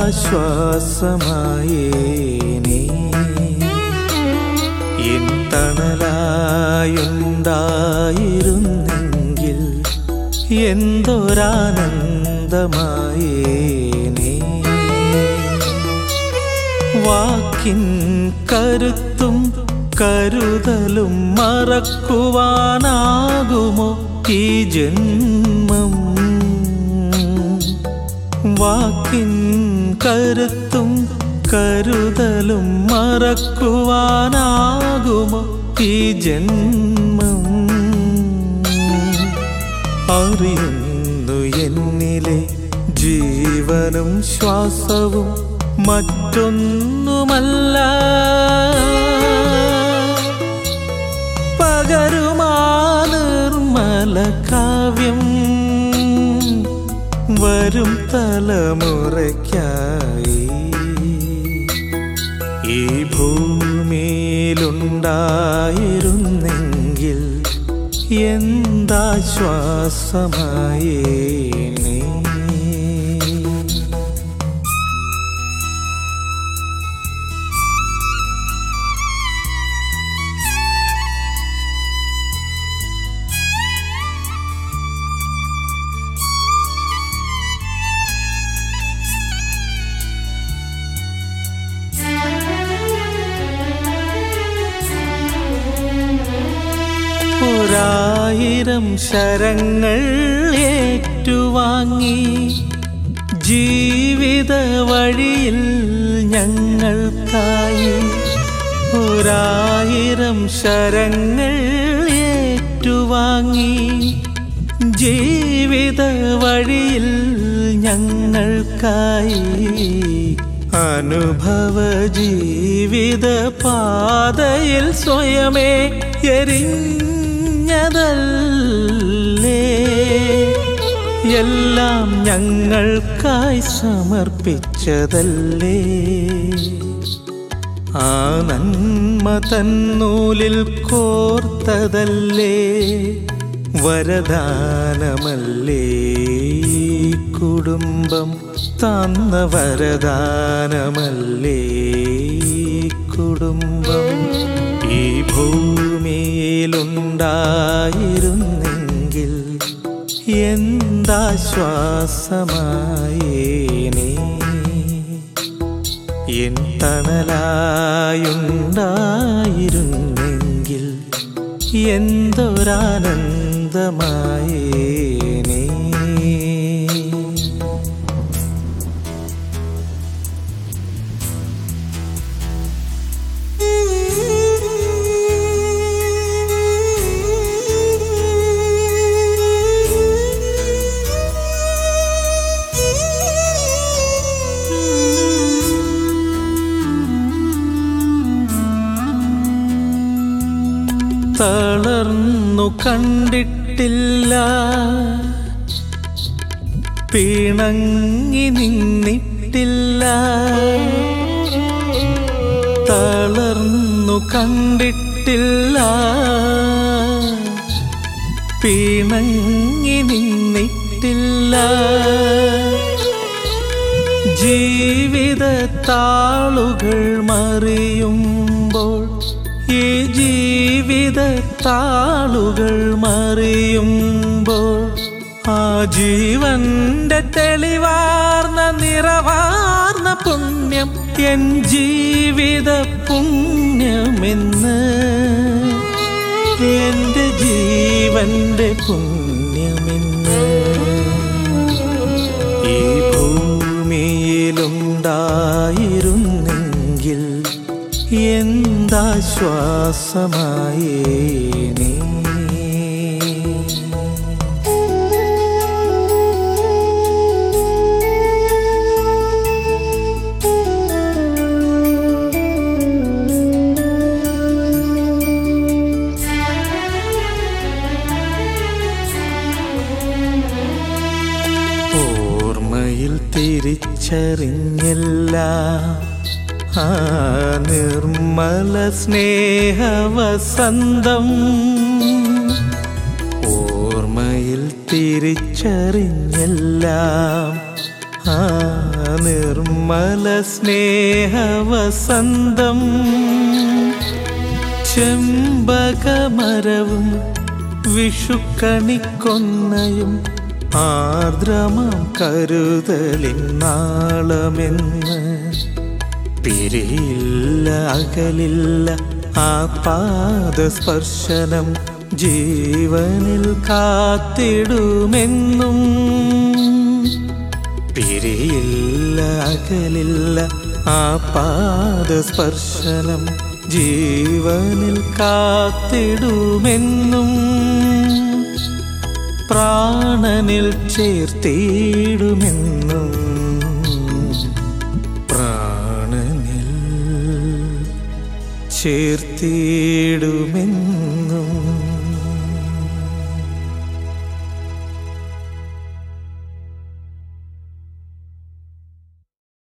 എന്താശ്വാസമായേനേ N തണലായുണ്ടായിരുന്നെങ്കിൽ എന്തൊരാനന്ദമായേനേ walk-in കരുത്തും കരുതലും മറക്കുവാനാകുമോ ഈ ജന്മം വാക്കിൻ കരുത്തും കരുതലും മറക്കുവാനാകുമോ ഈ ജന്മം അറിയുന്നു എന്നിലെ ജീവനും ശ്വാസവും മറ്റൊന്നുമല്ല പകരുമാ നിർമ്മല കാവ്യം വരും തലമുറയ്ക്കായി ഈ ഭൂമിയിലുണ്ടായിരുന്നെങ്കിൽ എന്താശ്വാസമായേനേ ഒരായിരം ശരങ്ങൾ ഏറ്റുവാങ്ങി ജീവിത വഴിയിൽ ഞങ്ങൾക്കായി ഒരായിരം ശരങ്ങൾ ഏറ്റുവാങ്ങി ജീവിത വഴിയിൽ ഞങ്ങൾക്കായി അനുഭവ ജീവിത പാതയിൽ സ്വയമേ എരിഞ്ഞതല്ലേ എല്ലാം ഞങ്ങൾക്കായി സമർപ്പിച്ചതല്ലേ ആ നന്മ തന്നൂലിൽ കോർത്തതല്ലേ വരദാനമല്ലേ ഈ കുടുംബം തന്ന വരദാനമല്ലേ ഈ കുടുംബം ഈ ഭൂമിയിലുണ്ടായിരുന്നെങ്കിൽ എന്താശ്വാസമായേനേ എൻ തണലായുണ്ടായിരുന്നെങ്കിൽ എന്തൊരാനന്ദമായേനേ തളർന്നു കണ്ടിട്ടില്ല പിണങ്ങി നിന്നിട്ടില്ല തളർന്നു കണ്ടിട്ടില്ല പിണങ്ങി നിന്നിട്ടില്ല ജീവിത താളുകൾ മറിയുമ്പോൾ ഈ ജീവിത താളുകൾ മറിയുമ്പോൾ ആ ജീവന്റെ തെളിവാർന്ന നിറവാർന്ന പുണ്യം എൻ ജീവിത പുണ്യമെന്ന് എന്റെ ജീവന്റെ പുണ്യമെന്ന് ഈ ഭൂമിയിലുണ്ടായിരുന്നെങ്കിൽ എന്താശ്വാസമായേനേ ഓർമ്മയിൽ തിരിച്ചറിഞ്ഞില്ല ആ നിർമ്മല സ്നേഹവസന്തം ഓർമ്മയിൽ തിരിച്ചറിഞ്ഞെല്ലാം ആ നിർമ്മല സ്നേഹവസന്തം ചെമ്പകമരവും വിഷുക്കണിക്കൊന്നയും ആർദ്രമം കരുതലിൻ നാളമെന്ന് പിരിയില്ല അകലില്ല ആ പാദസ്പർശനം ജീവനിൽ കാത്തിടുമെന്നും പിരിയില്ല അകലില്ല ആ പാദസ്പർശനം ജീവനിൽ കാത്തിടുമെന്നും പ്രാണനിൽ ചേർത്തിടുമെന്നും പ്രാണനിൽ ചേർത്തിടുമെന്നും